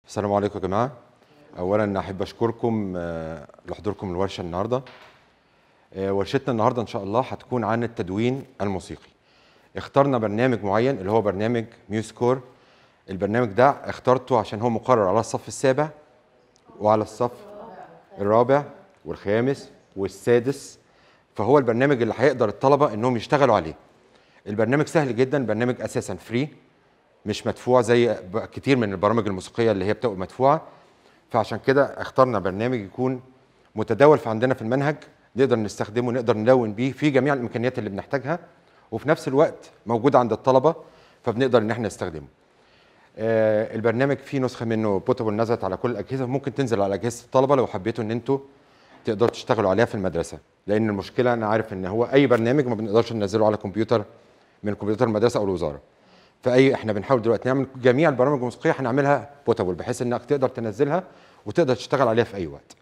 السلام عليكم يا جماعه اولا احب اشكركم آه، لحضوركم الورشه النهارده آه، ورشتنا النهارده ان شاء الله هتكون عن التدوين الموسيقي اخترنا برنامج معين اللي هو برنامج ميوسكور البرنامج ده اخترته عشان هو مقرر على الصف السابع وعلى الصف الرابع والخامس والسادس فهو البرنامج اللي هيقدر الطلبه انهم يشتغلوا عليه البرنامج سهل جدا برنامج اساسا فري مش مدفوع زي ب- كتير من البرامج الموسيقيه اللي هي بتبقى مدفوعه فعشان كده اخترنا برنامج يكون متداول في عندنا في المنهج نقدر نستخدمه نقدر نلون بيه في جميع الامكانيات اللي بنحتاجها وفي نفس الوقت موجود عند الطلبه فبنقدر ان احنا نستخدمه آه، البرنامج فيه نسخه منه بوتابل نزلت على كل الاجهزه ممكن تنزل على اجهزه الطلبه لو حبيتوا ان انتوا تقدروا تشتغلوا عليها في المدرسه لان المشكله انا عارف ان هو اي برنامج ما بنقدرش ننزله على كمبيوتر من كمبيوتر المدرسه او الوزاره فاي احنا بنحاول دلوقتي نعمل جميع البرامج الموسيقيه هنعملها بوتابل بحيث انك تقدر تنزلها وتقدر تشتغل عليها في اي وقت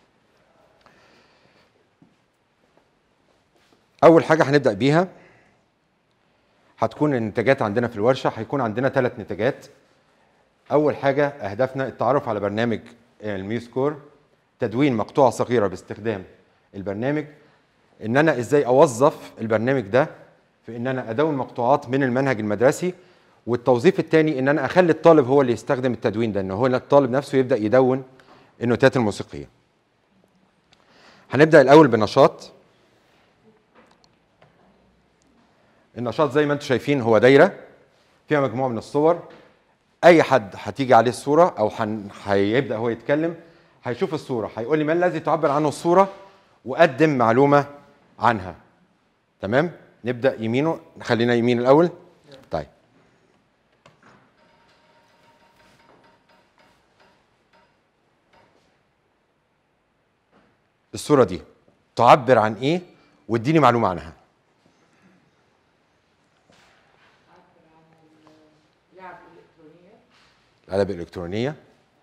اول حاجه هنبدا بيها هتكون النتاجات عندنا في الورشه هيكون عندنا ثلاث نتاجات اول حاجه اهدافنا التعرف على برنامج الميوسكور تدوين مقطوعه صغيره باستخدام البرنامج ان انا ازاي اوظف البرنامج ده في ان انا ادون مقطوعات من المنهج المدرسي والتوظيف الثاني ان انا اخلي الطالب هو اللي يستخدم التدوين ده ان هو الطالب نفسه يبدا يدون النوتات الموسيقيه هنبدا الاول بنشاط النشاط زي ما انتم شايفين هو دايره فيها مجموعه من الصور اي حد هتيجي عليه الصوره او هن- هيبدا هو يتكلم هيشوف الصوره هيقول لي ما الذي تعبر عنه الصوره وقدم معلومه عنها تمام نبدا يمينه خلينا يمين الاول طيب الصوره دي تعبر عن ايه واديني معلومه عنها لعب الكترونيه الآلة الإلكترونية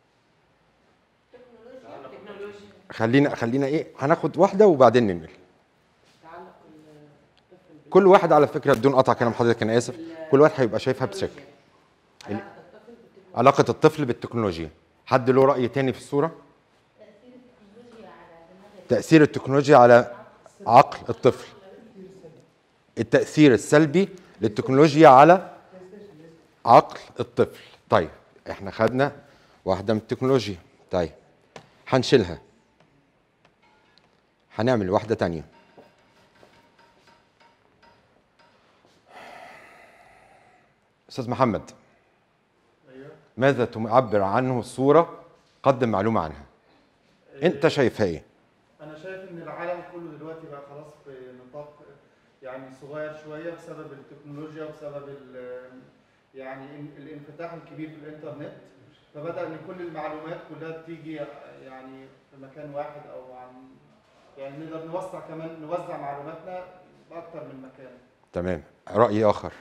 تكنولوجيا خلينا خلينا إيه هناخد واحدة وبعدين ننقل تعلق الطفل كل واحد على فكرة بدون قطع كلام حضرتك أنا آسف كل واحد هيبقى شايفها بشكل علاقه الطفل بالتكنولوجيا علاقة الطفل بالتكنولوجيا حد له رأي تاني في الصورة تأثير التكنولوجيا على عقل الطفل التأثير السلبي للتكنولوجيا على عقل الطفل طيب احنا خدنا واحدة من التكنولوجيا طيب هنشيلها هنعمل واحدة تانية أستاذ محمد ماذا تعبر عنه الصورة قدم معلومة عنها أنت شايفها إيه؟ انا شايف ان العالم كله دلوقتي بقى خلاص في نطاق يعني صغير شويه بسبب التكنولوجيا وبسبب ال- يعني ال- الانفتاح الكبير في الانترنت فبدا ان كل المعلومات كلها بتيجي يعني في مكان واحد او عن يعني نقدر نوسع كمان نوزع معلوماتنا باكتر من مكان تمام رأي آخر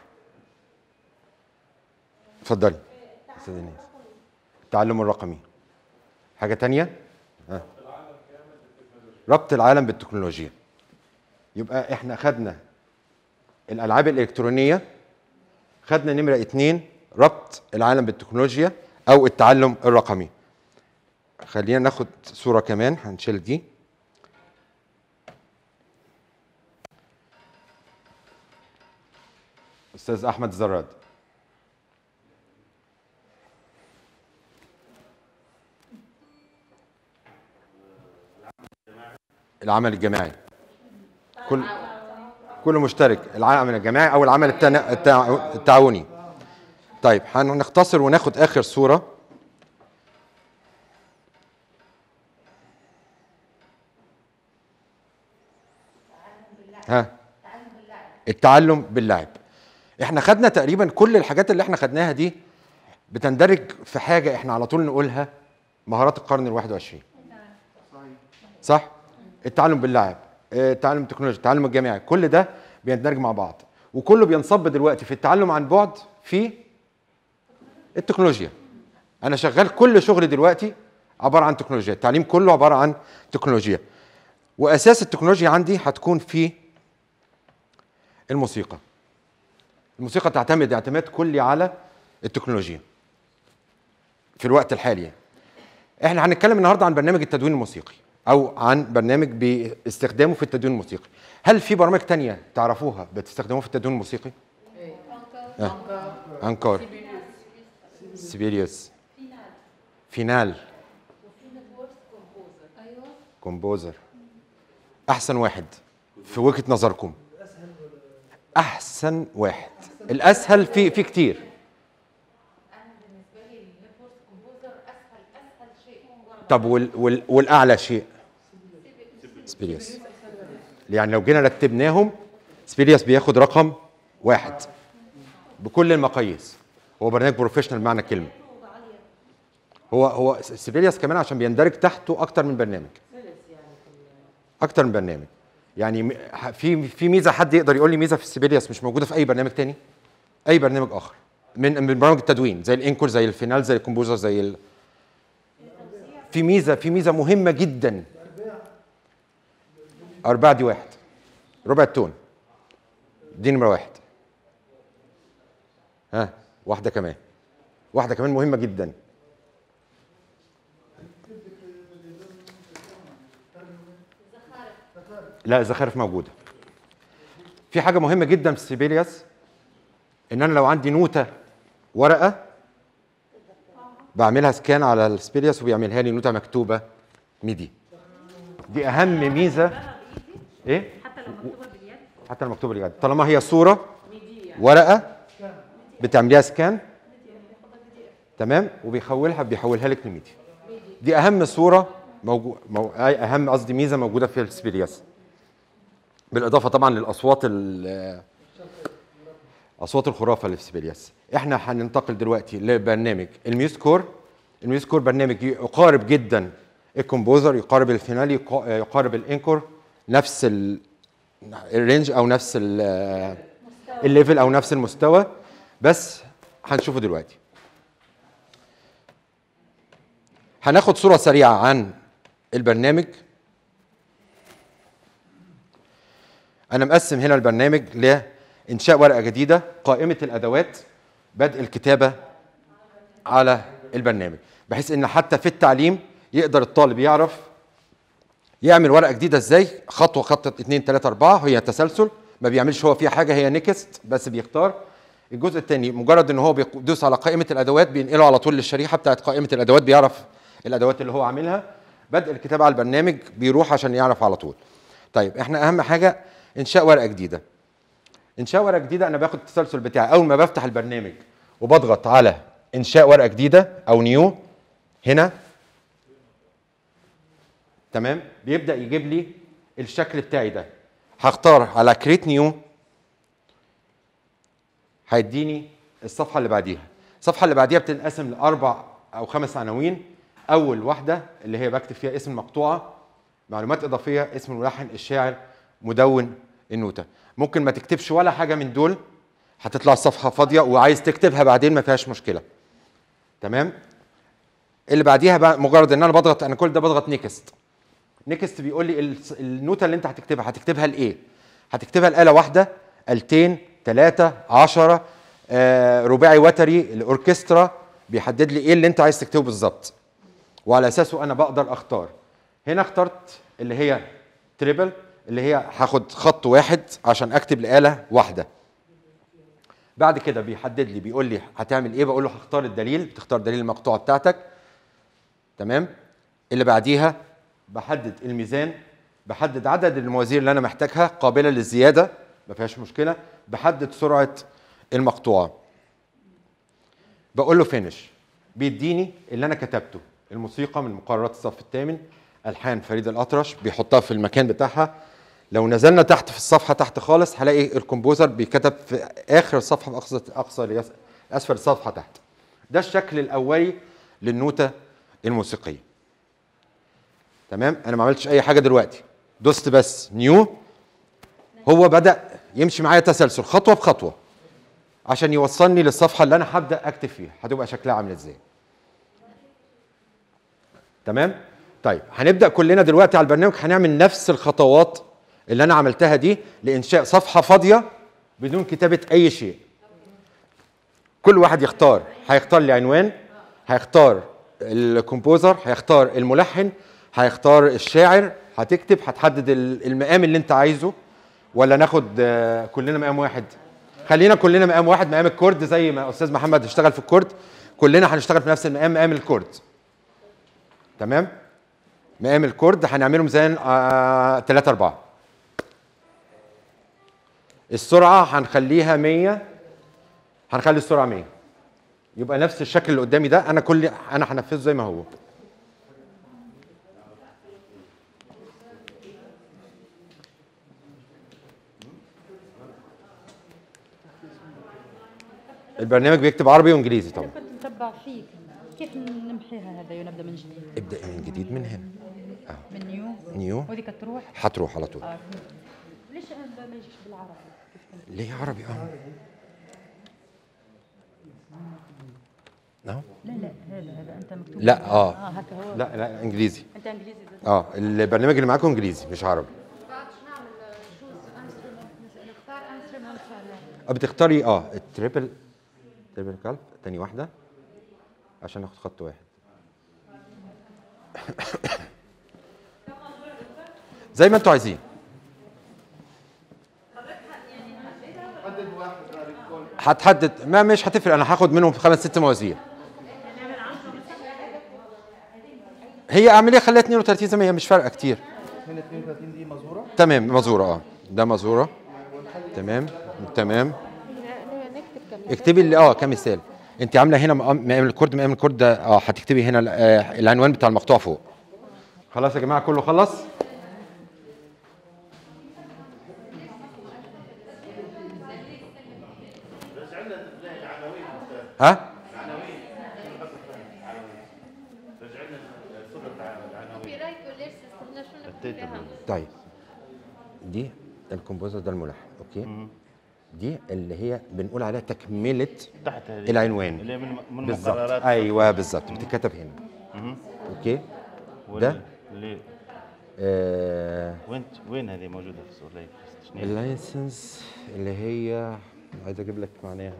اتفضلي أستاذ إيناس. التعلم الرقمي حاجة تانية؟ ها. ربط العالم بالتكنولوجيا يبقى احنا خدنا الألعاب الإلكترونية خدنا نمرة اتنين ربط العالم بالتكنولوجيا أو التعلم الرقمي خلينا ناخد صورة كمان هنشيل دي أستاذ أحمد زراد العمل الجماعي كل كله مشترك العمل الجماعي او العمل التنا- التع- التعاوني طيب هنختصر وناخد اخر صوره ها التعلم باللعب احنا خدنا تقريبا كل الحاجات اللي احنا خدناها دي بتندرج في حاجه احنا على طول نقولها مهارات القرن ال21 صح التعلم باللعب آه، التعلم التكنولوجي التعلم الجامعي كل ده بيندرج مع بعض وكله بينصب دلوقتي في التعلم عن بعد في التكنولوجيا انا شغال كل شغلي دلوقتي عباره عن تكنولوجيا التعليم كله عباره عن تكنولوجيا واساس التكنولوجيا عندي هتكون في الموسيقى الموسيقى تعتمد اعتماد كلي على التكنولوجيا في الوقت الحالي احنا هنتكلم النهارده عن برنامج التدوين الموسيقي او عن برنامج باستخدامه في التدوين الموسيقي هل في برامج تانية تعرفوها بتستخدموها في التدوين الموسيقي آه. انكار سيبيريوس فينال كومبوزر احسن واحد في وجهه نظركم احسن واحد الاسهل في في كتير انا بالنسبه لي النتورك كومبوزر اسهل اسهل شيء مجرد طب وال وال والاعلى شيء سبيريوس يعني لو جينا رتبناهم سبيريوس بياخد رقم واحد بكل المقاييس هو برنامج بروفيشنال معنى الكلمه هو هو سيبيريوس كمان عشان بيندرج تحته اكتر من برنامج اكتر من برنامج يعني م- ح- في في ميزه حد يقدر يقول لي ميزه في السيبيريوس مش موجوده في اي برنامج تاني اي برنامج اخر من من برامج التدوين زي الانكور زي الفينال زي الكومبوزر زي ال... في ميزه في ميزه مهمه جدا اربعه دي واحد ربع التون دي نمره واحد ها واحده كمان واحده كمان مهمه جدا لا الزخارف موجوده في حاجه مهمه جدا في السيبيريوس ان انا لو عندي نوته ورقه بعملها سكان على السبيريوس وبيعملها لي نوته مكتوبه ميدي دي اهم ميزه ايه حتى لو مكتوبه باليد حتى لو مكتوبه بجد طالما هي صوره ورقه بتعمليها سكان تمام وبيحولها بيحولها لك لميديا دي اهم صوره موجو... مو... أي اهم قصدي ميزه موجوده في السبيرياس بالاضافه طبعا للاصوات ال... اصوات الخرافه اللي في سبيرياس احنا هننتقل دلوقتي لبرنامج الميوسكور الميوسكور برنامج يقارب جدا الكومبوزر يقارب الفينال يقا- يقارب الانكور نفس ال... الرينج او نفس ال- الليفل او نفس المستوى بس هنشوفه دلوقتي هناخد صورة سريعة عن البرنامج أنا مقسم هنا البرنامج لإنشاء ورقة جديدة قائمة الأدوات بدء الكتابة على البرنامج بحيث إن حتى في التعليم يقدر الطالب يعرف يعمل ورقة جديدة إزاي خطوة خطوة اتنين تلاتة أربعة هي تسلسل ما بيعملش هو فيها حاجة هي نيكست بس بيختار الجزء الثاني مجرد ان هو بيدوس على قائمه الادوات بينقله على طول للشريحه بتاعت قائمه الادوات بيعرف الادوات اللي هو عاملها بدء الكتابه على البرنامج بيروح عشان يعرف على طول طيب احنا اهم حاجه انشاء ورقه جديده انشاء ورقه جديده انا باخد التسلسل بتاعي اول ما بفتح البرنامج وبضغط على انشاء ورقه جديده او نيو هنا تمام بيبدا يجيب لي الشكل بتاعي ده هختار على كريت نيو هيديني الصفحه اللي بعديها الصفحه اللي بعديها بتنقسم لاربع او خمس عناوين اول واحده اللي هي بكتب فيها اسم المقطوعه معلومات اضافيه اسم الملحن الشاعر مدون النوته ممكن ما تكتبش ولا حاجه من دول هتطلع الصفحه فاضيه وعايز تكتبها بعدين ما فيهاش مشكله تمام اللي بعديها بقى مجرد ان انا بضغط انا كل ده بضغط نيكست نيكست بيقول لي الس- النوتة اللي انت هتكتبها هتكتبها لايه؟ هتكتبها لآلة واحدة آلتين ثلاثة عشرة آه رباعي وتري الأوركسترا بيحدد لي ايه اللي انت عايز تكتبه بالظبط وعلى اساسه انا بقدر اختار هنا اخترت اللي هي تريبل اللي هي هاخد خط واحد عشان اكتب لآلة واحدة بعد كده بيحدد لي بيقول لي هتعمل ايه بقول له هختار الدليل بتختار دليل المقطوعة بتاعتك تمام اللي بعديها بحدد الميزان بحدد عدد الموازير اللي انا محتاجها قابله للزياده ما فيهاش مشكله بحدد سرعه المقطوعه بقول له فينش بيديني اللي انا كتبته الموسيقى من مقررات الصف الثامن الحان فريد الاطرش بيحطها في المكان بتاعها لو نزلنا تحت في الصفحه تحت خالص هلاقي الكمبوزر بيكتب في اخر الصفحه في اقصى اقصى اليس- اسفل الصفحه تحت ده الشكل الاولي للنوته الموسيقيه تمام انا ما عملتش اي حاجه دلوقتي دوست بس نيو هو بدا يمشي معايا تسلسل خطوه بخطوه عشان يوصلني للصفحه اللي انا هبدا اكتب فيها هتبقى شكلها عامل ازاي تمام طيب هنبدا كلنا دلوقتي على البرنامج هنعمل نفس الخطوات اللي انا عملتها دي لانشاء صفحه فاضيه بدون كتابه اي شيء كل واحد يختار هيختار لي عنوان هيختار الكومبوزر هيختار الملحن هيختار الشاعر هتكتب هتحدد ال- المقام اللي انت عايزه ولا ناخد آه، كلنا مقام واحد خلينا كلنا مقام واحد مقام الكورد زي ما استاذ محمد اشتغل في الكورد كلنا هنشتغل في نفس المقام مقام الكورد تمام مقام الكورد هنعمله ميزان 3 4 السرعه هنخليها 100 هنخلي السرعه 100 يبقى نفس الشكل اللي قدامي ده انا كل انا هنفذه زي ما هو البرنامج بيكتب عربي وانجليزي طبعا كنت نتبع فيك كيف نمحيها هذا ونبدا من جديد ابدا من جديد من هنا من نيو نيو وهذيك تروح هتروح على طول آه. ليش أنا ما يجيش بالعربي كيف كنت ليه عربي اه نعم لا لا هذا هذا انت مكتوب لا، آه. اه هكا هو لا لا انجليزي انت انجليزي زاد. اه البرنامج اللي معاكم انجليزي مش عربي بعد شو نعمل شوز انسترومنت نختار انسترومنت آه، بتختاري اه التريبل تريبل كالف تاني واحده عشان ناخد خط واحد زي ما انتوا عايزين حدد واحد بقى للكل هتحدد ما مش هتفرق انا هاخد منهم خمس ست موازين هي اعمليه خليها 32 زي ما هي مش فارقه كتير هنا 32 دي مزوره تمام مزوره اه ده مزوره تمام تمام نكتب كم اكتبي اللي اه كمثال انت عامله هنا مقام مقام الكورد مقام الكورد ده اه هتكتبي هنا ال- آه العنوان بتاع المقطوع فوق خلاص يا جماعه كله خلص ها كوبي رايت وليش استنى شو نكتب فيها طيب دي الكومبوزر ده الملحن اوكي دي اللي هي بنقول عليها تكمله تحت هذه العنوان اللي من من بالظبط مقررات ايوه بالظبط بتتكتب هنا اوكي وال- ده؟ اللي آه وين وين هذه موجوده في الصوره لا شنو هي؟ اللايسنس اللي هي عايز اجيب لك معناها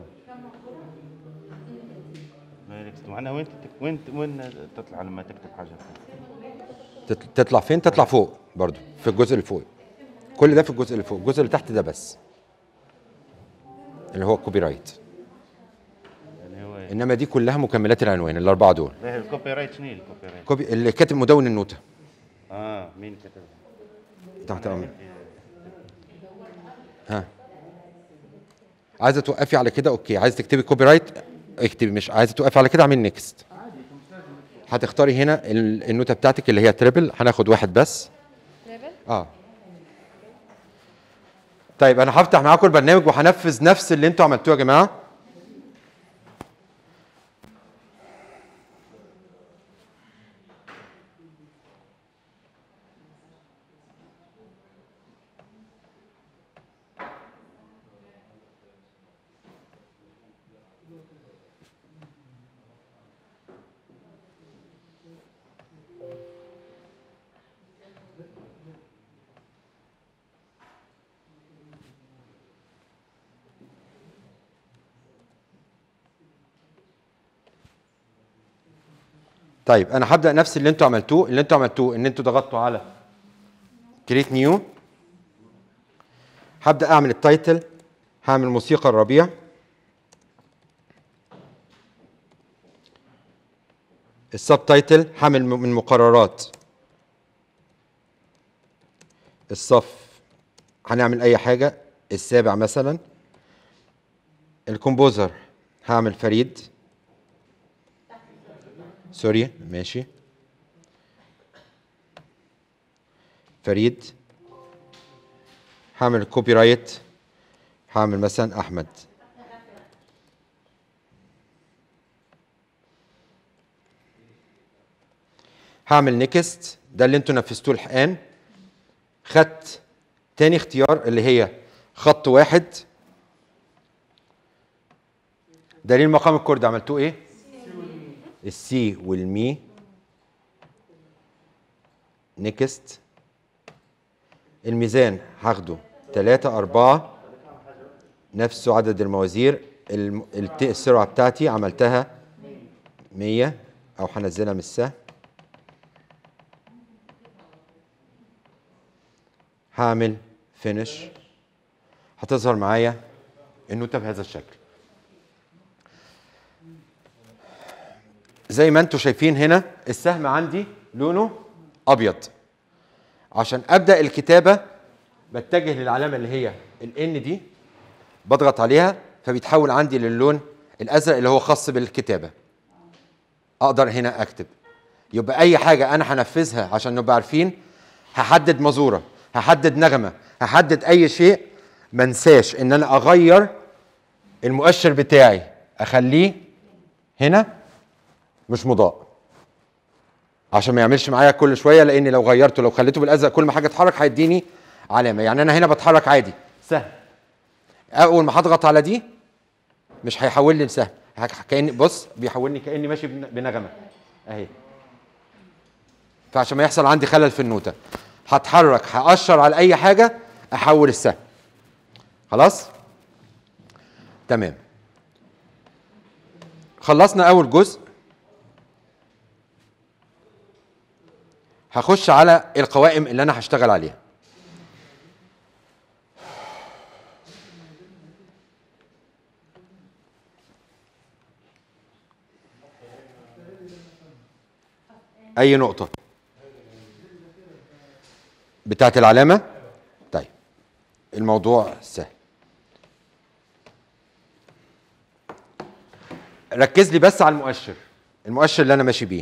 ما لك معناها وين تك- وين وين تطلع لما تكتب حاجه تت- تطلع فين تطلع فوق برضو في الجزء اللي فوق كل ده في الجزء اللي فوق الجزء اللي تحت ده بس اللي هو الكوبي رايت يعني هو انما دي كلها مكملات العنوان الاربعه دول لا الكوبي رايت شنو هي الكوبي رايت؟ كوبي اللي كاتب مدون النوتة اه مين كتبها؟ تحت امر ها عايزه توقفي على كده اوكي عايزه تكتبي كوبي رايت اكتبي مش عايزه توقفي على كده اعملي نيكست هتختاري هنا ال- النوتة بتاعتك اللي هي تريبل هناخد واحد بس تريبل اه طيب انا هفتح معاكم البرنامج وهنفذ نفس اللي انتوا عملتوه يا جماعه طيب انا هبدا نفس اللي انتوا عملتوه اللي انتوا عملتوه ان انتوا ضغطتوا على كريت نيو هبدا اعمل التايتل هعمل موسيقى الربيع السب تايتل هعمل م- من مقررات الصف هنعمل اي حاجه السابع مثلا الكومبوزر هعمل فريد سوري ماشي فريد هعمل كوبي رايت هعمل مثلا احمد هعمل نيكست ده اللي انتوا نفذتوه الان خدت تاني اختيار اللي هي خط واحد دليل مقام الكورد عملتوه ايه؟ السي والمي نيكست الميزان هاخده تلاتة أربعة نفسه عدد الموازير الم- الت- السرعة بتاعتي عملتها 100 او هنزلها من السهم هعمل فينش هتظهر معايا النوتة بهذا الشكل زي ما انتم شايفين هنا السهم عندي لونه ابيض عشان ابدا الكتابه بتجه للعلامه اللي هي الان دي بضغط عليها فبيتحول عندي للون الازرق اللي هو خاص بالكتابه اقدر هنا اكتب يبقى اي حاجه انا هنفذها عشان نبقى عارفين هحدد مزوره هحدد نغمه هحدد اي شيء ما انساش ان انا اغير المؤشر بتاعي اخليه هنا مش مضاء عشان ما يعملش معايا كل شويه لان لو غيرته لو خليته بالازرق كل ما حاجه تتحرك هيديني علامه يعني انا هنا بتحرك عادي سهم اول ما هضغط على دي مش هيحول لي لسهم هك- كاني بص بيحولني كاني ماشي بن- بنغمه اهي فعشان ما يحصل عندي خلل في النوته هتحرك هاشر على اي حاجه احول السهم خلاص تمام خلصنا اول جزء هخش على القوائم اللي انا هشتغل عليها اي نقطه بتاعت العلامه طيب الموضوع سهل ركز لي بس على المؤشر المؤشر اللي انا ماشي بيه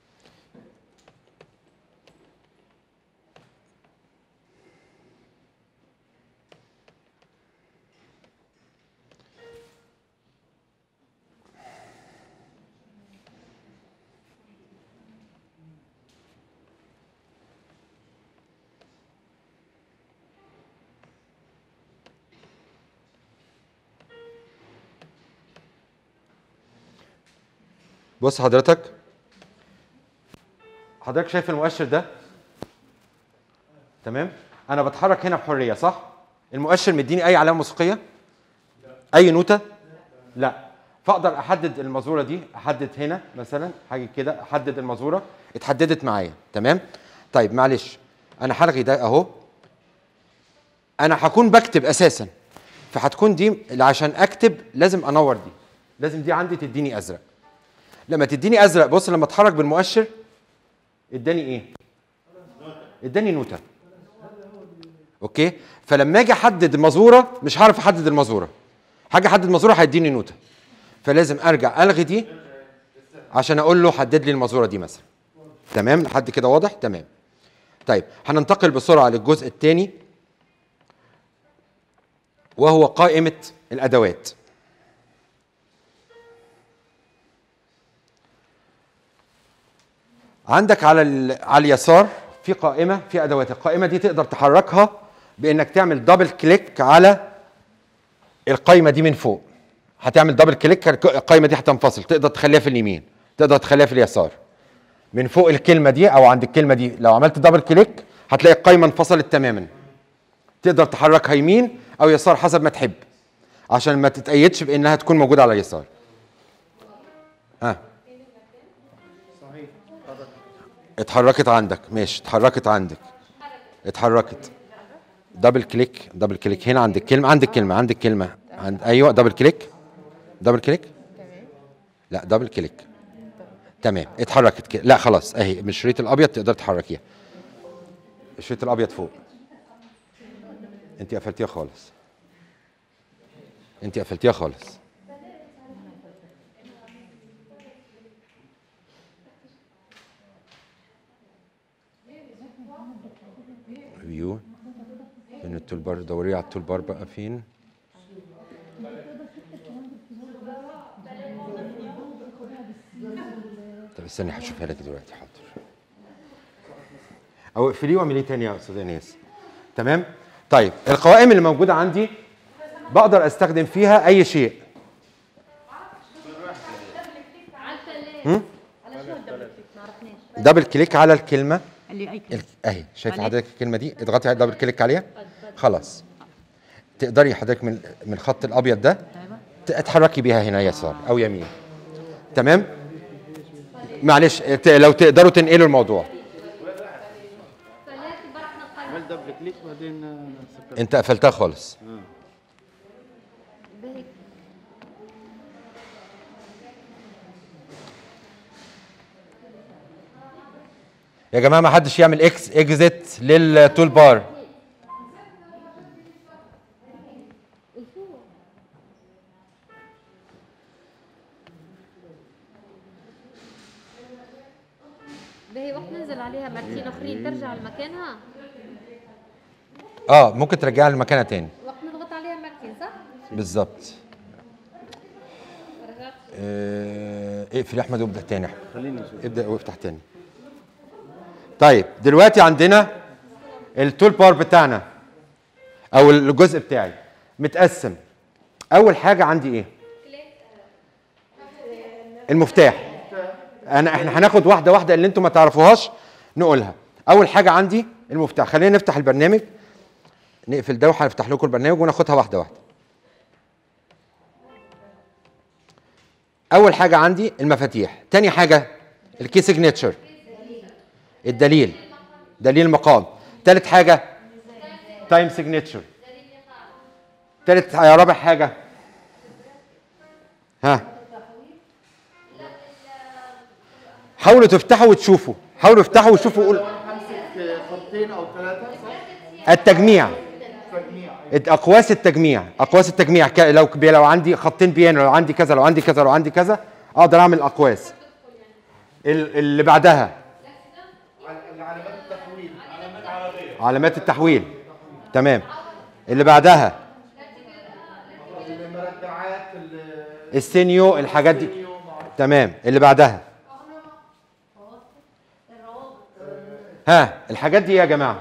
بص حضرتك حضرتك شايف المؤشر ده تمام انا بتحرك هنا بحريه صح المؤشر مديني اي علامه موسيقيه اي نوته لا فاقدر احدد المزوره دي احدد هنا مثلا حاجه كده احدد المزوره اتحددت معايا تمام طيب معلش انا هلغي ده اهو انا هكون بكتب اساسا فهتكون دي اللي عشان اكتب لازم انور دي لازم دي عندي تديني ازرق لما تديني ازرق بص لما اتحرك بالمؤشر اداني ايه اداني نوته اوكي فلما اجي احدد المزوره مش هعرف احدد المزوره حاجه احدد المزوره هيديني نوته فلازم ارجع الغي دي عشان اقول له حدد لي المزوره دي مثلا تمام لحد كده واضح تمام طيب هننتقل بسرعه للجزء الثاني وهو قائمه الادوات عندك على ال- على اليسار في قائمه في ادوات القائمه دي تقدر تحركها بانك تعمل دبل كليك على القائمه دي من فوق هتعمل دبل كليك القائمه دي هتنفصل تقدر تخليها في اليمين تقدر تخليها في اليسار من فوق الكلمه دي او عند الكلمه دي لو عملت دبل كليك هتلاقي القائمه انفصلت تماما تقدر تحركها يمين او يسار حسب ما تحب عشان ما تتأيدش بانها تكون موجوده على اليسار ها صحيح حضرتك اتحركت عندك ماشي اتحركت عندك اتحركت دبل كليك دبل كليك هنا عند الكلمه عند الكلمه عند الكلمه عند ايوه دبل كليك دبل كليك لا دبل كليك تمام اتحركت كده لا خلاص اهي من الشريط الابيض تقدر تحركيها الشريط الابيض فوق انت قفلتيها خالص انت قفلتيها خالص فيو من التول بار دوري على التول بار بقى فين طب استني هشوفها لك دلوقتي حاضر او اقفليه واعمليه تاني يا استاذ انيس تمام طيب القوائم اللي موجوده عندي بقدر استخدم فيها اي شيء على شو الدبل كليك ما عرفناش دبل كليك على الكلمه اللي اي كليك ال- اهي شايف عليه. حضرتك الكلمه دي اضغطي على دبل كليك عليها خلاص تقدري حضرتك من من الخط الابيض ده ايوه ت- تتحركي بيها هنا يسار او يمين تمام معلش ت- لو تقدروا تنقلوا الموضوع عمل دبل كليك بعدين آه، سكر انت قفلتها خالص يا جماعه ما حدش يعمل اكس اكزيت للتول بار باهي وقت ننزل عليها مرتين اخرين ترجع لمكانها اه ممكن ترجعها لمكانها تاني وقت نضغط عليها مرتين صح؟ بالظبط رجعت آه، اقفل يا احمد وابدا تاني يا أحمد. خليني اشوف ابدا وافتح تاني طيب دلوقتي عندنا التول بار بتاعنا او الجزء بتاعي متقسم اول حاجه عندي ايه المفتاح انا احنا هناخد واحده واحده اللي انتم ما تعرفوهاش نقولها اول حاجه عندي المفتاح خلينا نفتح البرنامج نقفل ده وهنفتح لكم البرنامج وناخدها واحده واحده اول حاجه عندي المفاتيح تاني حاجه الكي سيجنتشر الدليل دليل المقام تالت حاجه تايم سيجنتشر تالت رابع حاجه ها حاولوا تفتحوا وتشوفوا حاولوا تفتحوا وتشوفوا قول همسك خطين او ثلاثه صح؟ التجميع تجميع اقواس التجميع اقواس التجميع ك- لو بي- لو عندي خطين بيانو لو عندي كذا لو عندي كذا لو عندي كذا اقدر اعمل اقواس ال- اللي بعدها على- علامات التحويل علامات التحويل تمام اللي بعدها المرجعات ال- السينيو الحاجات دي تمام اللي بعدها ها الحاجات دي إيه يا جماعه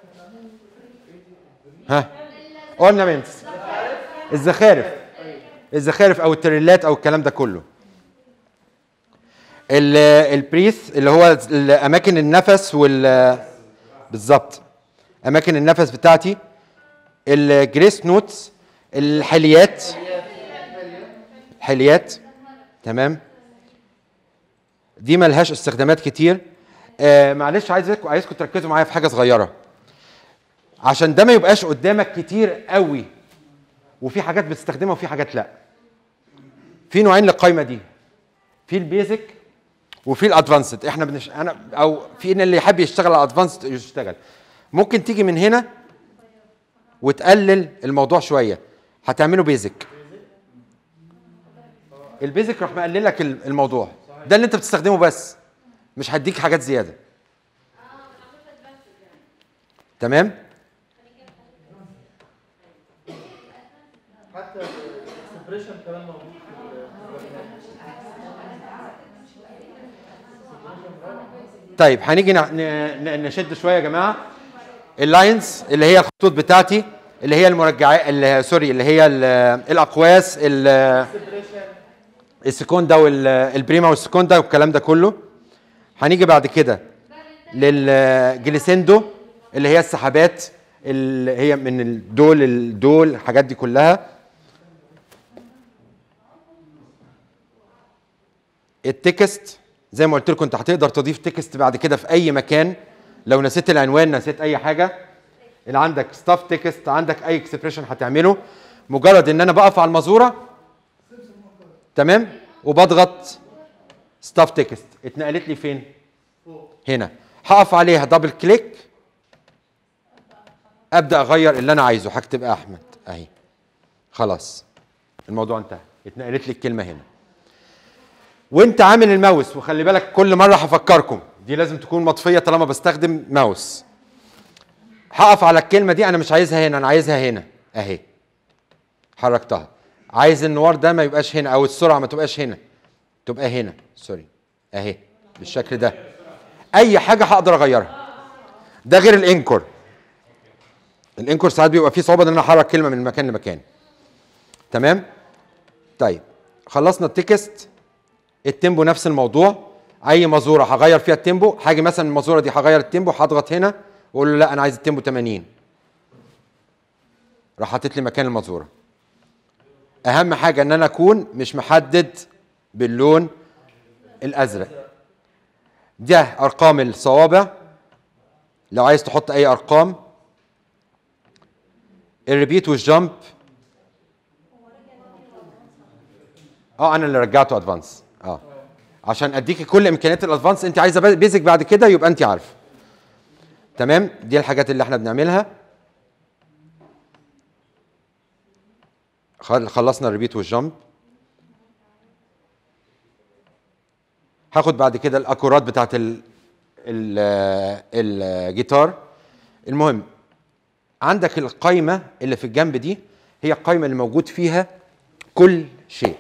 ها اورنامنتس الزخارف الزخارف او التريلات او الكلام ده كله ال- البريث اللي هو ال- اماكن النفس وال بالظبط اماكن النفس بتاعتي الجريس نوتس الحليات حليات تمام دي ملهاش استخدامات كتير آه معلش عايزكم عايزكم تركزوا معايا في حاجه صغيره عشان ده ما يبقاش قدامك كتير قوي وفي حاجات بتستخدمها وفي حاجات لا في نوعين للقايمه دي في البيزك وفي الادفانسد احنا بنش... انا او في ان اللي يحب يشتغل على الادفانسد يشتغل ممكن تيجي من هنا وتقلل الموضوع شويه هتعمله بيزك البيزك راح مقلل لك ال- الموضوع ده اللي انت بتستخدمه بس مش هديك حاجات زياده تمام حتى الاكسبريشن كمان موجود في ال- طيب هنيجي ن- ن- ن- نشد شويه يا جماعه اللاينز اللي هي الخطوط بتاعتي اللي هي المرجعات اللي هي سوري اللي هي ال- الاقواس ال- السكوندا والبريما والسكوندا والكلام ده كله هنيجي بعد كده للجليسندو اللي هي السحابات اللي هي من الدول الدول الحاجات دي كلها التكست زي ما قلت لكم انت هتقدر تضيف تكست بعد كده في اي مكان لو نسيت العنوان نسيت اي حاجه اللي عندك ستاف تكست عندك اي اكسبريشن هتعمله مجرد ان انا بقف على المزوره تمام وبضغط ستاف تكست اتنقلت لي فين هنا هقف عليها دبل كليك ابدا اغير اللي انا عايزه هكتب احمد اهي خلاص الموضوع انتهى اتنقلت لي الكلمه هنا وانت عامل الماوس وخلي بالك كل مره هفكركم دي لازم تكون مطفيه طالما بستخدم ماوس هقف على الكلمه دي انا مش عايزها هنا انا عايزها هنا اهي حركتها عايز النوار ده ما يبقاش هنا او السرعه ما تبقاش هنا تبقى هنا سوري اهي بالشكل ده اي حاجه هقدر اغيرها ده غير الانكور الانكور ساعات بيبقى فيه صعوبه ان انا احرك كلمه من مكان لمكان تمام طيب خلصنا التكست التيمبو نفس الموضوع اي مزوره هغير فيها التيمبو هاجي مثلا المزوره دي هغير التيمبو هضغط هنا واقول له لا انا عايز التيمبو 80 راح حاطط لي مكان المزوره اهم حاجه ان انا اكون مش محدد باللون الازرق ده ارقام الصوابع لو عايز تحط اي ارقام الريبيت والجامب اه انا اللي رجعته ادفانس اه عشان اديكي كل امكانيات الادفانس انت عايزه بيزك بعد كده يبقى انت عارفه تمام دي الحاجات اللي احنا بنعملها خل- خلصنا الريبيت والجامب هاخد بعد كده الاكورات بتاعت ال ال الجيتار المهم عندك القايمه اللي في الجنب دي هي القايمه اللي موجود فيها كل شيء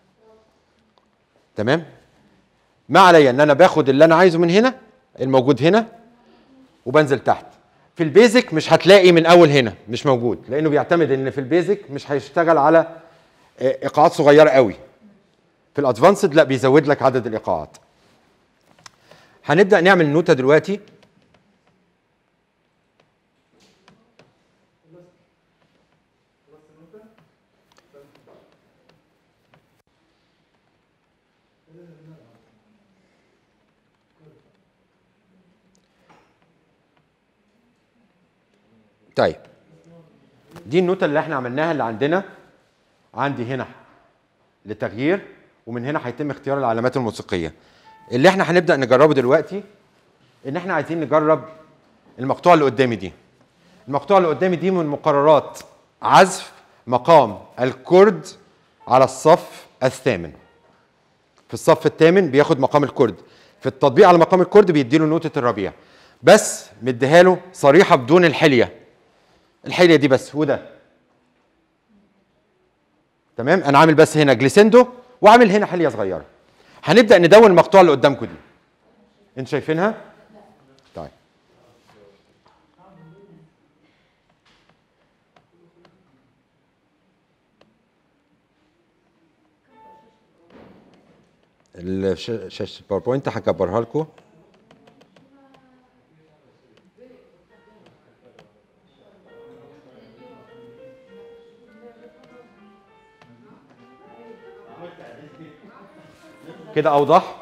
تمام ما عليا ان انا باخد اللي انا عايزه من هنا الموجود هنا وبنزل تحت في البيزك مش هتلاقي من اول هنا مش موجود لانه بيعتمد ان في البيزك مش هيشتغل على آه، ايقاعات صغيره قوي في الادفانسد لا بيزود لك عدد الايقاعات هنبدا نعمل نوتة دلوقتي طيب دي النوتة اللي احنا عملناها اللي عندنا عندي هنا لتغيير ومن هنا هيتم اختيار العلامات الموسيقية اللي احنا هنبدأ نجربه دلوقتي ان احنا عايزين نجرب المقطوعة اللي قدامي دي المقطوعة اللي قدامي دي من مقررات عزف مقام الكرد على الصف الثامن في الصف الثامن بياخد مقام الكرد في التطبيق على مقام الكرد بيديله نوتة الربيع بس مديها له صريحة بدون الحلية الحلية دي بس وده تمام انا عامل بس هنا جليسندو وعامل هنا حلية صغيرة هنبدأ ندون المقطوعة اللي قدامكم دي انتوا شايفينها طيب الش- شاشة الباوربوينت هكبرها لكم كده اوضح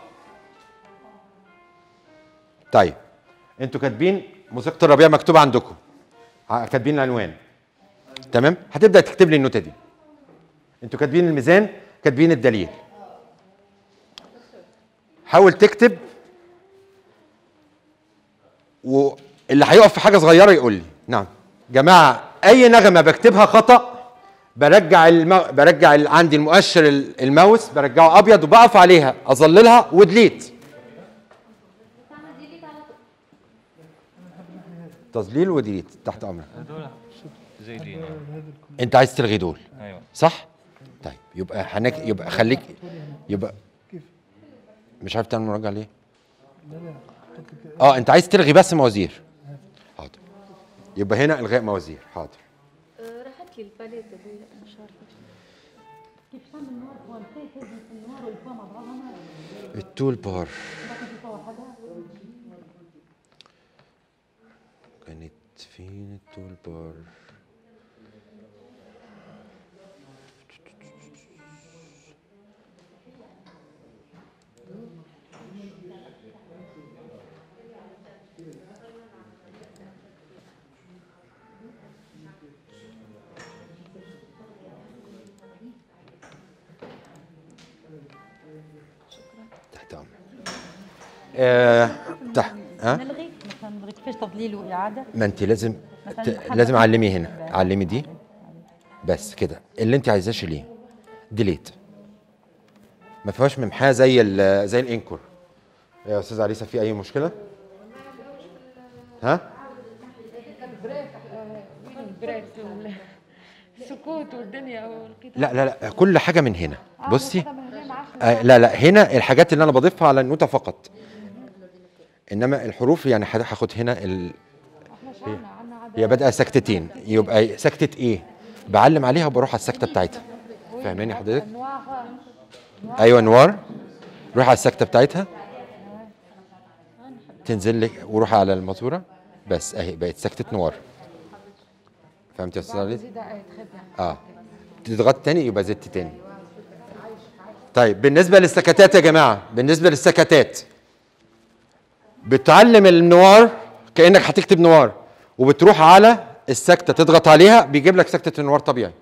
طيب انتوا كاتبين موسيقى الربيع مكتوبه عندكم ع- كاتبين العنوان تمام هتبدا تكتب لي النوتة دي انتوا كاتبين الميزان كاتبين الدليل حاول تكتب واللي هيقف في حاجه صغيره يقول لي نعم جماعه اي نغمه بكتبها خطا برجع المو... برجع ال... عندي المؤشر ال- الماوس برجعه ابيض وبقف عليها اظللها ودليت تظليل وديليت تحت امرك هذول زي دي انت عايز تلغي دول ايوه صح طيب يبقى هنك يبقى خليك يبقى مش عارف تعمل مراجعه ليه اه انت عايز تلغي بس موازير حاضر يبقى هنا الغاء موازير حاضر راحت لي الباليت دي مش عارفه كيف تعمل نوار فوق الخيط هذه النوار والفوق مع بعضها ما التول بار باقي في فوق حاجه كانت فين التول بار تحت امرك آه تحت ها نلغي مثلا نلغي كيفاش تضليل واعاده ما انت لازم مثلاً ت... حاجة لازم واحدة. علمي هنا علمي دي بس كده اللي انت عايزاه شيليه ديليت ما فيهاش ممحاه زي ال... زي الانكور يا استاذ عريسه في اي مشكله ها البريك آه، وين البريك وال- السكوت والدنيا والقطع لا لا لا كل حاجه من هنا بصي هذا من هنا معاش آه لا لا هنا الحاجات اللي انا بضيفها على النوتة فقط انما الحروف يعني هد- هاخد هنا ال... احنا شعنا عنا عدد هي بادئه سكتتين يبقى سكته ايه بعلم عليها وبروح على السكته بتاعتها فاهماني حضرتك انواع ايوه نوار روح على السكته بتاعتها تنزل لك وروح على الماسوره بس اهي بقت سكته نوار فهمت يا استاذ علي زيادة ايه تخبي اه تضغط تاني يبقى زدت تاني طيب بالنسبه للسكتات يا جماعه بالنسبه للسكتات بتعلم النوار كانك هتكتب نوار وبتروح على السكته تضغط عليها بيجيب لك سكته النوار طبيعي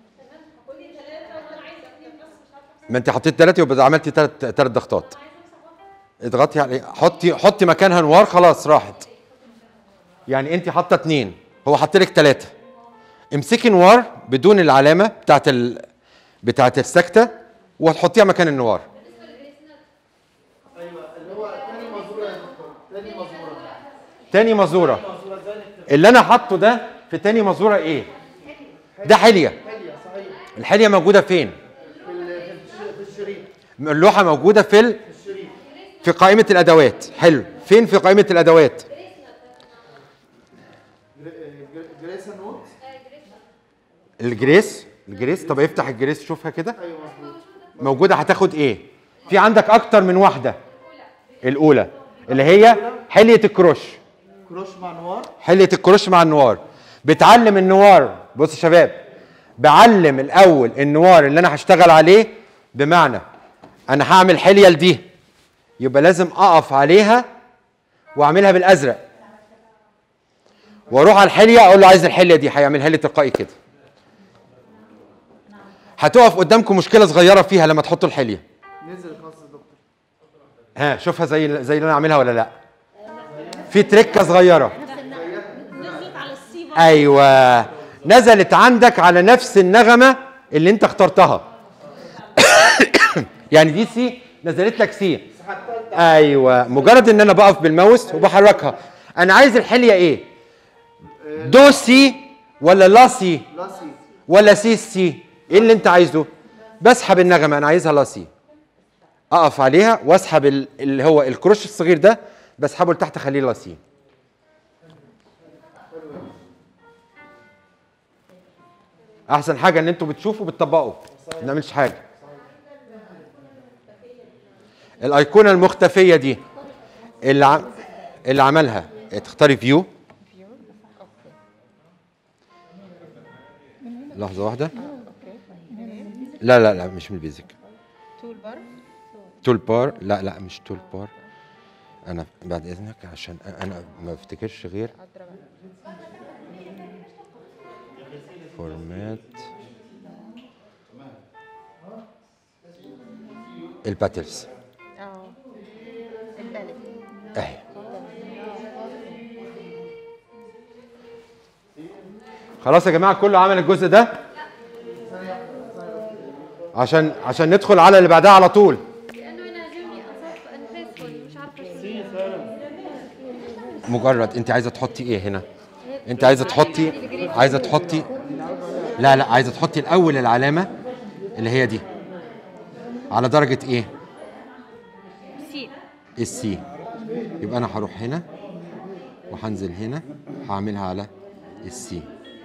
ما انت حطيت ثلاثه يبقى عملتي ثلاث ثلاث ضغطات اضغطي عليه حطي حطي مكانها نوار خلاص راحت يعني انت حاطه اثنين هو حط لك ثلاثه امسكي نوار بدون العلامه بتاعت ال... بتاعت السكته وتحطيها مكان النوار ايوه اللي هو تاني مزوره يا دكتور تاني مزوره تاني مزوره مزوره ازاي نكتب اللي انا حاطه ده في تاني مزوره ايه ده حليه حليه صحيح الحليه موجوده فين في ال- في الش- في الشريط اللوحه موجوده في ال... في الشريط في قائمه الادوات حلو فين في قائمه الادوات جر- جر- جريسا نوت الجريس الجريس طب افتح الجريس شوفها كده ايوه مظبوط موجوده هتاخد ايه في عندك اكتر من واحده الاولى اللي هي حليه الكروش كروش مع نوار حليه الكروش مع النوار بتعلم النوار بص يا شباب بعلم الاول النوار اللي انا هشتغل عليه بمعنى انا هعمل حليه لدي يبقى لازم اقف عليها واعملها بالازرق واروح على الحليه اقول له عايز الحليه دي هيعملها لي تلقائي كده هتقف قدامكم مشكله صغيره فيها لما تحطوا الحليه نزل خلاص يا دكتور ها شوفها زي زي اللي انا عاملها ولا لا في تركه صغيره نزلت على السي ايوه نزلت عندك على نفس النغمه اللي انت اخترتها يعني دي سي نزلت لك سي ايوه مجرد ان انا بقف بالماوس وبحركها انا عايز الحليه ايه دو سي ولا لا سي لا سي ولا سي سي ايه اللي انت عايزه بسحب النغمه انا عايزها لا سي اقف عليها واسحب ال- اللي هو الكروش الصغير ده بسحبه لتحت اخليه لا سي احسن حاجه ان انتوا بتشوفوا بتطبقوا ما بنعملش حاجه الايقونه المختفيه دي اللي عم... اللي عملها تختاري فيو لحظه واحده لا لا لا مش من البيزك تول بار تول بار لا لا مش تول بار انا بعد اذنك عشان انا ما افتكرش غير فورمات الباتلز اه البالت اهي خلاص يا جماعه كله عمل الجزء ده عشان عشان ندخل على اللي بعدها على طول لانه ينهزمني اصف انفاسفول مش عارفه شو مجرد انت عايزه تحطي ايه هنا انت عايزه تحطي عايزه تحطي لا لا عايزه تحطي الاول العلامه اللي هي دي على درجه ايه سي السي يبقى انا هروح هنا وهنزل هنا هعملها على السي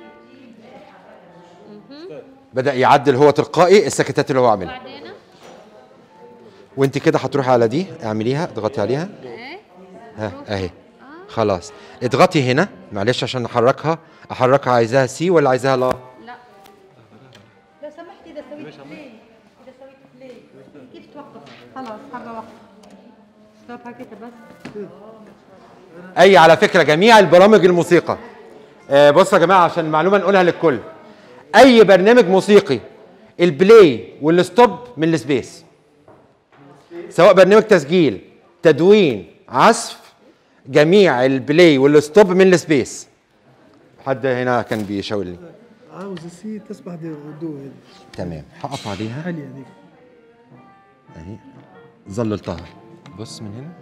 بدا يعدل هو تلقائي السكتات اللي هو عاملها بعدين وانت كده هتروحي على دي اعمليها اضغطي عليها ايه ها اهي خلاص اضغطي هنا معلش عشان احركها احركها عايزاها سي ولا عايزاها لا لا لو سمحت اذا سويت بلاي اذا سويت بلاي كيف توقف خلاص حاجه وقف ستوب هكذا بس اي على فكره جميع البرامج الموسيقى آه بصوا يا جماعه عشان معلومه نقولها للكل اي برنامج موسيقي البلاي والستوب من السبيس سواء برنامج تسجيل تدوين عزف جميع البلاي والستوب من السبيس حد هنا كان بيشاور لي عاوز السي تصبح دو دو هذه تمام هقف عليها حالية هذيك اهي ظللتها بص من هنا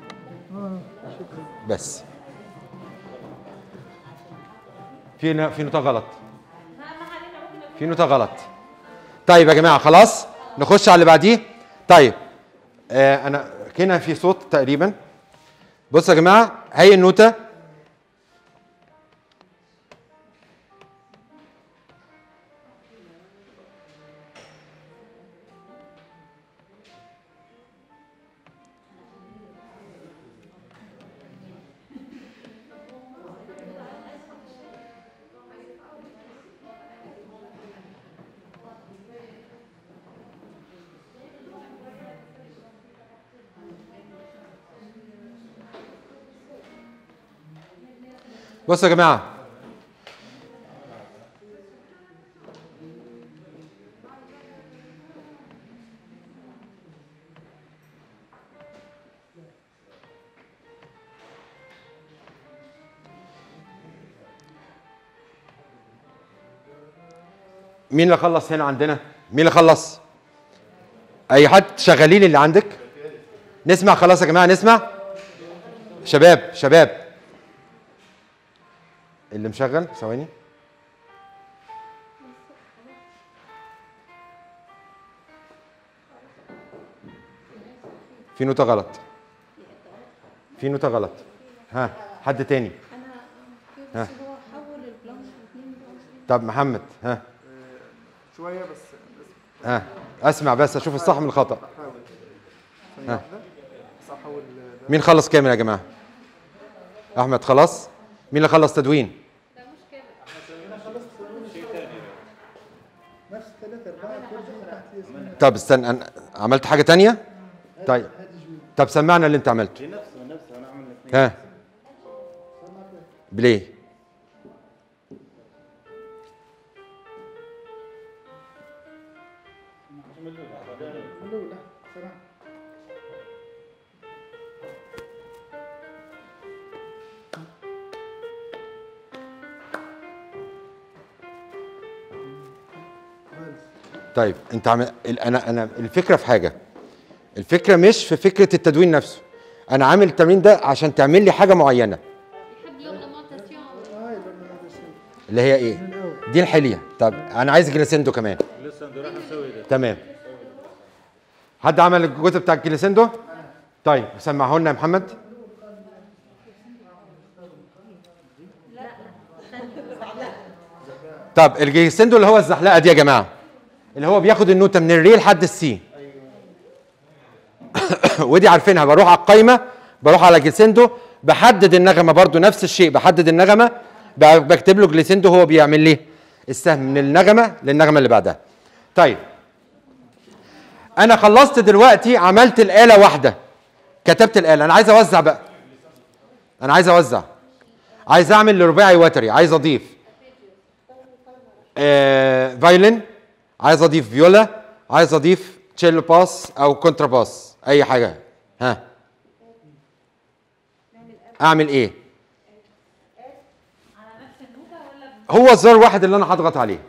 بس في ن- في نوتة غلط في نوتة غلط طيب يا جماعة خلاص نخش على اللي بعديه طيب آه انا هنا في صوت تقريبا بصوا يا جماعة هي النوتة بصوا يا جماعه مين اللي خلص هنا عندنا مين اللي خلص اي حد شغالين اللي عندك نسمع خلاص يا جماعه نسمع شباب شباب اللي مشغل ثواني في نوتة غلط في نوتة غلط ها حد تاني ها طب محمد ها شويه بس ها اسمع بس اشوف الصح من الخطا بحاول ثانيه ها. واحده بس احاول ده مين خلص كامل يا جماعه احمد خلاص مين اللي خلص تدوين نفس ثلاثة أربعة كل دي تحت اسمها طب استنى أنا عملت حاجه تانية طيب طب سمعنا اللي انت عملته نفسه نفسه انا عمل الاثنين ها بليه الأولى سمع طيب انت عم... ال- انا انا الفكره في حاجه الفكره مش في فكره التدوين نفسه انا عامل التمرين ده عشان تعمل لي حاجه معينه يحب لوغمونتاسيون هاي البرنامج اللي هي ايه دي الحليه طب انا عايز جليسندو كمان لسه راح نسوي ده تمام حد عمل الجزء بتاع الجليسندو طيب سمعه لنا يا محمد طب الجليسندو اللي هو الزحلقه دي يا جماعه اللي هو بياخد النوته من الري لحد السي ودي عارفينها بروح على القايمه بروح على جليسندو بحدد النغمه برضو نفس الشيء بحدد النغمه ب- بكتب له جليسندو هو بيعمل لي السهم من النغمه للنغمه اللي بعدها طيب انا خلصت دلوقتي عملت الاله واحده كتبت الاله انا عايز اوزع بقى انا عايز اوزع عايز اعمل رباعي وتري عايز اضيف آه فايولين عايز اضيف فيولا عايز اضيف تشيلو باس او كونترا باس اي حاجه ها اعمل ايه هو الزر واحد اللي انا هضغط عليه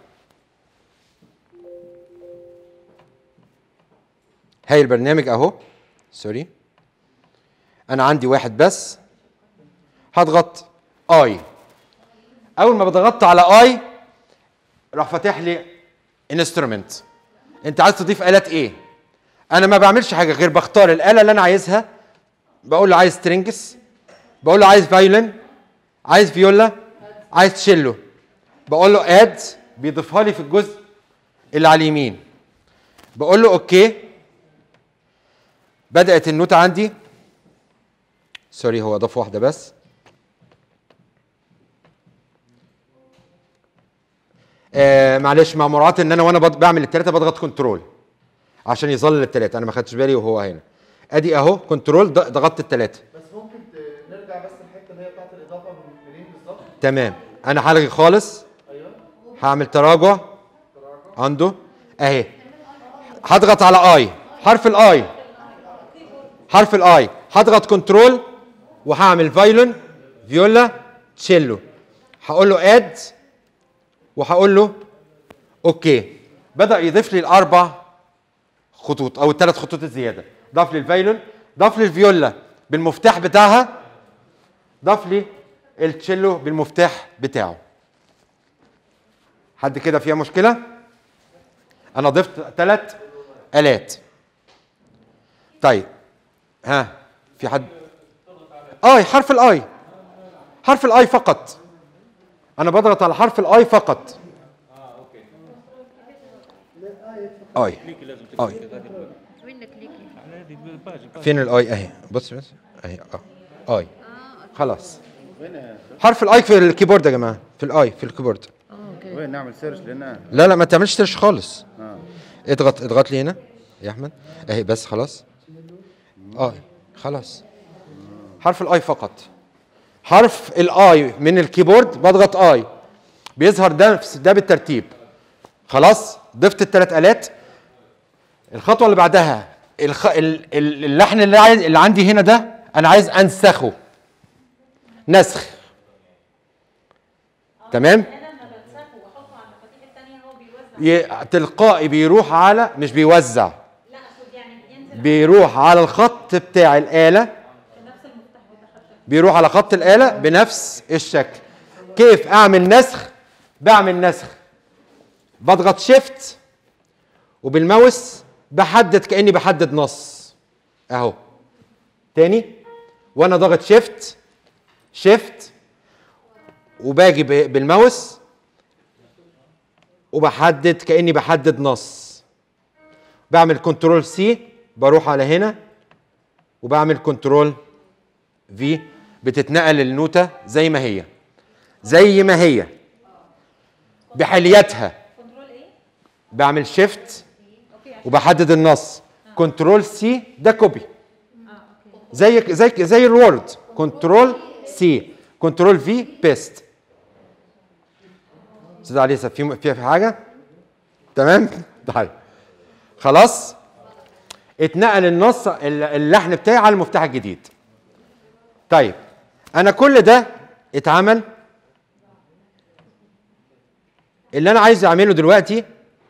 هاي البرنامج اهو سوري انا عندي واحد بس هضغط اي اول ما بضغطت على اي راح فاتح لي انسترومنت انت عايز تضيف الات ايه انا ما بعملش حاجه غير بختار الاله اللي انا عايزها بقول له عايز ترينجس بقول له عايز فايولين عايز فيولا عايز تشيلو بقول له اد بيضيفها لي في الجزء اللي على اليمين بقول له اوكي بدات النوتة عندي سوري هو اضاف واحده بس آه معلش مع مراعاه ان انا وانا بض- بعمل الثلاثه بضغط كنترول عشان يظل الثلاثه انا ما خدتش بالي وهو هنا ادي اهو كنترول ض- ضغطت الثلاثه بس ممكن ت- نرجع بس الحته اللي هي بتاعت الاضافه من- منين بالظبط تمام انا هلغي خالص ايوه هعمل تراجع عنده اهي هضغط على اي حرف الاي حرف الاي هضغط كنترول وهعمل فايلون فيولا تشيلو هقول له اد وهقول له اوكي بدا يضيف لي الاربع خطوط او الثلاث خطوط الزياده ضاف لي الفايلون ضاف لي الفيولا بالمفتاح بتاعها ضاف لي التشيلو بالمفتاح بتاعه حد كده فيها مشكله انا ضفت ثلاث الات طيب ها في حد اي حرف الاي حرف الاي فقط انا بضغط على حرف الاي فقط اي اي وين كليكي على هذه الباج فين الاي اهي بص بس اهي اه اي خلاص حرف الاي في الكيبورد يا جماعه في الاي في الكيبورد وين نعمل سيرش لان لا لا ما تعملش سيرش خالص اه اضغط اضغط لي هنا يا احمد اهي بس خلاص اه خلاص حرف الاي فقط حرف الاي من الكيبورد بضغط اي بيظهر ده ده بالترتيب خلاص ضفت الثلاث الات الخطوه اللي بعدها الخ... ال- ال- اللحن اللي عايز اللي عندي هنا ده انا عايز انسخه نسخ تمام انا لما بنسخه واحطه على المفاتيح الثانيه هو بيوزع ي... تلقائي بيروح على مش بيوزع لا اقصد يعني ينزل بيروح على الخط بتاع الآلة نفس المفتاح بتاع بيروح على خط الآلة بنفس الشكل كيف أعمل نسخ بعمل نسخ بضغط شيفت وبالماوس بحدد كأني بحدد نص أهو تاني وأنا ضاغط شيفت شيفت وباجي ب- بالماوس وبحدد كأني بحدد نص بعمل كنترول سي بروح على هنا وبعمل كنترول في بتتنقل النوتة زي ما هي زي ما هي بحليتها بعمل شيفت وبحدد النص كنترول سي ده كوبي زي زي زي الوورد كنترول سي كنترول في بيست استاذ علي في في في حاجه تمام طيب خلاص اتنقل النص اللحن بتاعي على المفتاح الجديد طيب انا كل ده اتعمل اللي انا عايز اعمله دلوقتي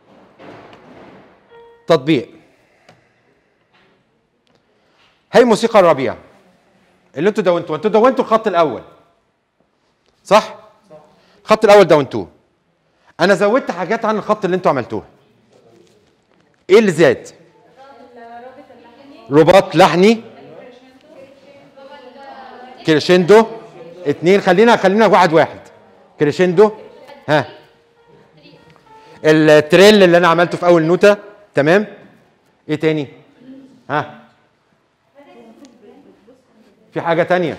تطبيق هي موسيقى الربيع اللي انتوا دونتوها انتوا دونتوا الخط الاول صح الخط الاول دونتوه انا زودت حاجات عن الخط اللي انتوا عملتوه ايه اللي زاد رباط لحني كريشندو اتنين خلينا خلينا واحد واحد كريشندو ها التريل اللي انا عملته في اول نوتة تمام ايه تاني ها في حاجة تانية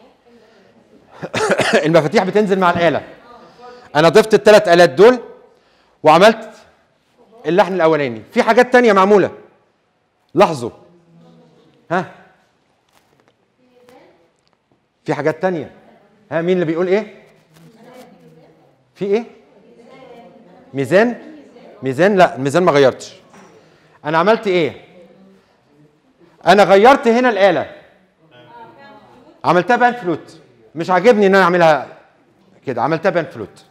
المفاتيح بتنزل مع الآلة أنا ضفت الثلاث آلات دول وعملت اللحن الأولاني في حاجات تانية معمولة لاحظوا ها في حاجات تانية ها مين اللي بيقول ايه في ايه ميزان ميزان لا الميزان ما غيرتش انا عملت ايه انا غيرت هنا الآلة عملتها بان فلوت مش عاجبني ان انا اعملها كده عملتها بان فلوت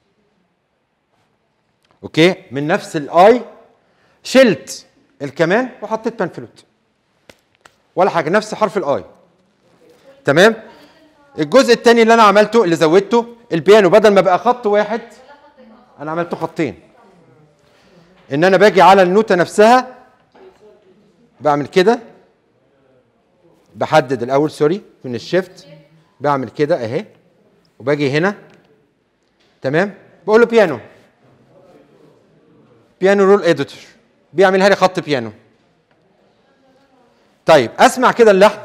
اوكي من نفس الاي شلت الكمان وحطيت بان فلوت ولا حاجه نفس حرف الاي تمام الجزء الثاني اللي انا عملته اللي زودته البيانو بدل ما بقى خط واحد انا عملته خطين ان انا باجي على النوتة نفسها بعمل كده بحدد الاول سوري من الشيفت بعمل كده اهي وباجي هنا تمام بقول له بيانو بيانو رول اديتور بيعملها لي خط بيانو طيب اسمع كده اللحن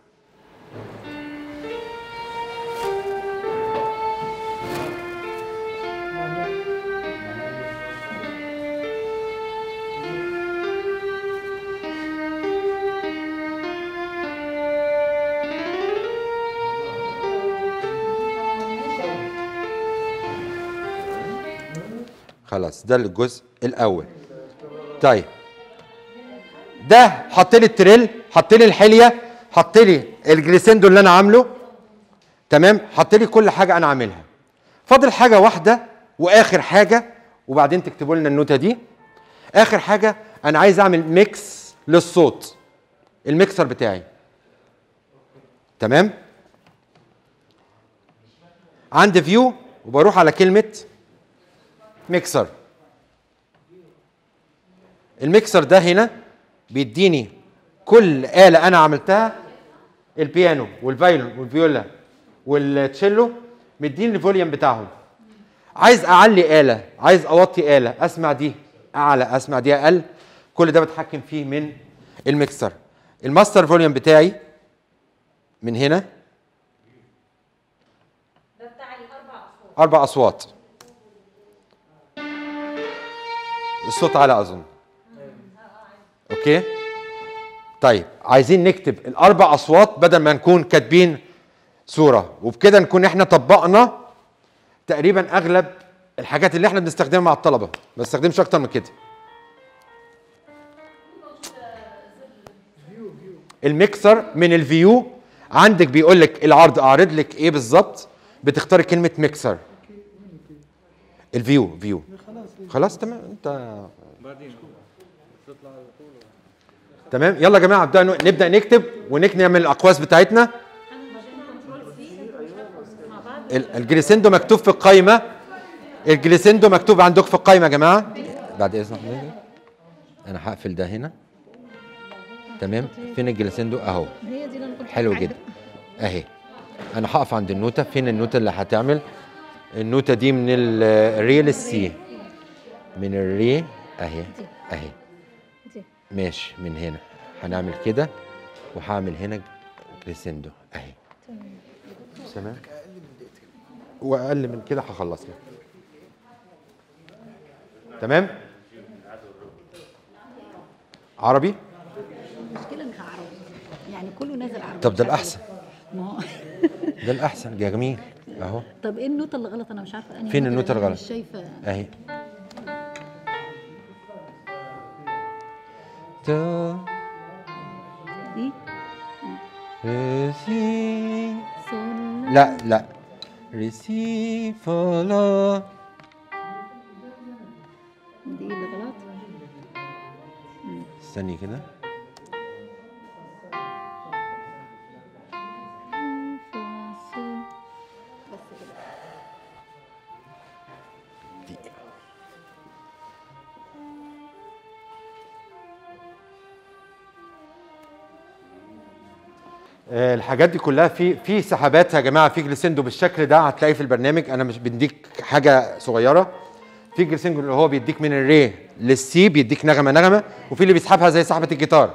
خلاص ده الجزء الاول طيب ده حط لي التريل حط لي الحليه حط لي الجليسندو اللي انا عامله تمام حط لي كل حاجه انا عاملها فاضل حاجه واحده واخر حاجه وبعدين تكتبوا لنا النوته دي اخر حاجه انا عايز اعمل ميكس للصوت الميكسر بتاعي تمام عند فيو وبروح على كلمه ميكسر الميكسر ده هنا بيديني كل آلة أنا عملتها البيانو والفايلون والفيولا والتشيلو مديني الفوليوم بتاعهم عايز أعلي آلة عايز أوطي آلة أسمع دي أعلى أسمع دي أقل كل ده بتحكم فيه من الميكسر الماستر فوليوم بتاعي من هنا ده بتاع الاربع اصوات أربع أصوات الصوت عالي أظن أوكي طيب عايزين نكتب الأربع أصوات بدل ما نكون كاتبين صوره وبكده نكون احنا طبقنا تقريبا اغلب الحاجات اللي احنا بنستخدمها مع الطلبه ما بستخدمش اكتر من كده الميكسر من الفيو عندك بيقول لك العرض اعرض لك ايه بالظبط بتختاري كلمه ميكسر الفيو فيو خلاص تمام انت تمام يلا يا جماعه نبدا نبدا نكتب ونعمل الاقواس بتاعتنا ال- الجليسندو مكتوب في القايمه الجليسندو مكتوب عندك في القايمه يا جماعه بعد اذن حضرتك انا هقفل ده هنا تمام فين الجليسندو اهو هي دي اللي انا كنت حلو عايزة. جدا اهي انا هقف عند النوته فين النوته اللي هتعمل النوته دي من ال- الري للسي من الري اهي اهي دي. ماشي من هنا هنعمل كده وهعمل هنا كريسندو اهي تمام واقل من كده هخلص لك تمام عربي المشكله انها عربي يعني كله نازل عربي طب ده مش عارفة الأحسن. ليه. ما هو ده الاحسن يا جميل اهو طب ايه النوتة اللي غلط انا مش عارفه انهي فين نوتة النوتة لأن أنا الغلط؟ مش شايفه اهي دو دي ري سي صول لا لا ري سي فولا دي اللي غلط استني كده آه، الحاجات دي كلها في في سحبات يا جماعه في جليسندو بالشكل ده هتلاقيه في البرنامج انا مش بنديك حاجه صغيره في جليسندو اللي هو بيديك من الري للسي بيديك نغمه نغمه وفي اللي بيسحبها زي سحبه الجيتار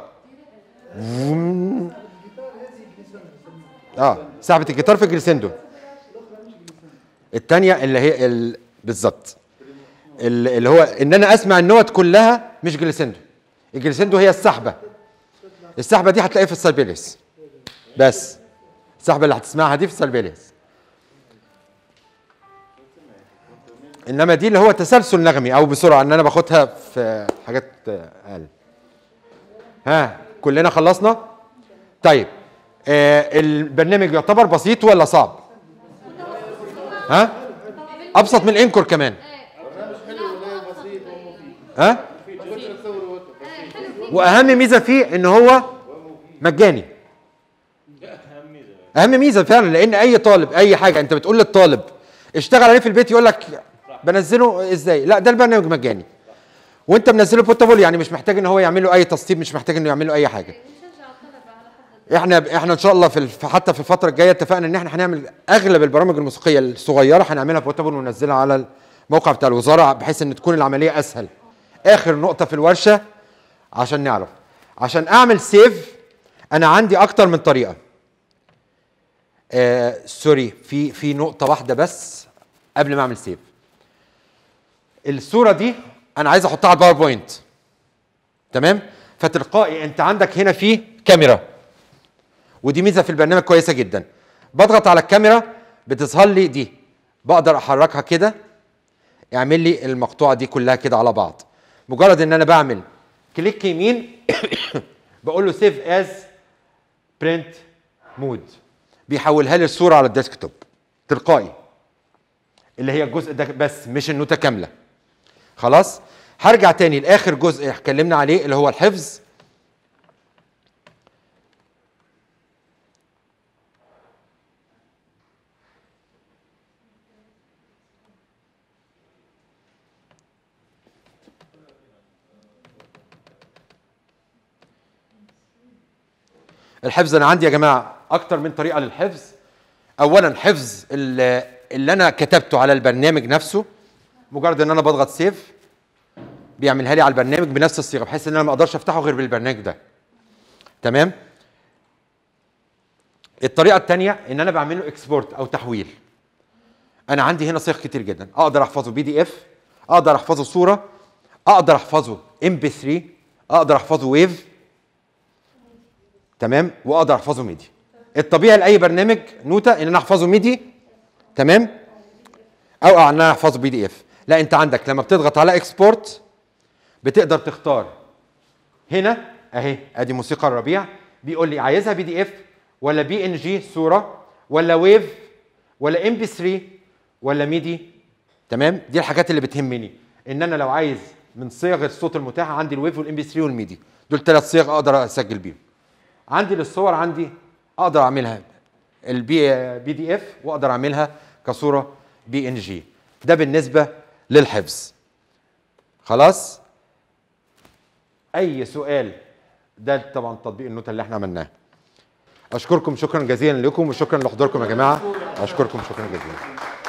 اه سحبه الجيتار في جليسندو الثانيه اللي هي ال... بالظبط ال- اللي هو ان انا اسمع النوت كلها مش جليسندو الجليسندو هي السحبه السحبه دي هتلاقيها في السايبيليس بس السحبه اللي هتسمعها دي في السلبيليس انما دي اللي هو تسلسل نغمي او بسرعه ان انا باخدها في حاجات اقل ها كلنا خلصنا طيب آه البرنامج يعتبر بسيط ولا صعب ها ابسط من الانكور كمان ها واهم ميزه فيه ان هو مجاني اهم ميزه فعلا لان اي طالب اي حاجه انت بتقول للطالب اشتغل عليه في البيت يقول لك بنزله ازاي لا ده البرنامج مجاني وانت منزله بورتابل يعني مش محتاج ان هو يعمل له اي تسطيب مش محتاج انه يعمل له اي حاجه احنا احنا ان شاء الله في الف- حتى في الفتره الجايه اتفقنا ان احنا هنعمل اغلب البرامج الموسيقيه الصغيره هنعملها بورتابل وننزلها على الموقع بتاع الوزاره بحيث ان تكون العمليه اسهل اخر نقطه في الورشه عشان نعرف عشان اعمل سيف انا عندي اكتر من طريقه آه سوري في في نقطه واحده بس قبل ما اعمل سيف الصوره دي انا عايز احطها على الباوربوينت تمام فتلقائي انت عندك هنا في كاميرا ودي ميزه في البرنامج كويسه جدا بضغط على الكاميرا بتظهر لي دي بقدر احركها كده اعمل لي المقطوعه دي كلها كده على بعض مجرد ان انا بعمل كليك يمين بقول له سيف از برنت مود بيحولها لي الصوره على الديسكتوب تلقائي اللي هي الجزء ده بس مش النوتة كاملة خلاص هرجع تاني لاخر جزء اتكلمنا عليه اللي هو الحفظ الحفظ انا عندي يا جماعه اكتر من طريقه للحفظ اولا حفظ اللي, اللي انا كتبته على البرنامج نفسه مجرد ان انا بضغط سيف بيعملها لي على البرنامج بنفس الصيغه بحيث ان انا ما اقدرش افتحه غير بالبرنامج ده تمام الطريقه الثانيه ان انا بعمل له اكسبورت او تحويل انا عندي هنا صيغ كتير جدا اقدر احفظه بي دي اف اقدر احفظه صوره اقدر احفظه ام بي 3 اقدر احفظه ويف تمام واقدر احفظه ميديا الطبيعي لاي برنامج نوتة ان انا احفظه ميدي تمام او ان انا احفظه بي دي اف لا انت عندك لما بتضغط على اكسبورت بتقدر تختار هنا اهي ادي موسيقى الربيع بيقول لي عايزها بي دي اف ولا بي ان جي صوره ولا ويف ولا ام بي 3 ولا ميدي تمام دي الحاجات اللي بتهمني ان انا لو عايز من صيغ الصوت المتاحه عندي الويف والام بي 3 والميدي دول ثلاث صيغ اقدر اسجل بيهم عندي للصور عندي اقدر اعملها البي بي دي اف واقدر اعملها كصوره بي ان جي ده بالنسبه للحفظ خلاص اي سؤال ده طبعا تطبيق النوتة اللي احنا عملناه اشكركم شكرا جزيلا لكم وشكرا لحضوركم يا جماعه اشكركم شكرا جزيلا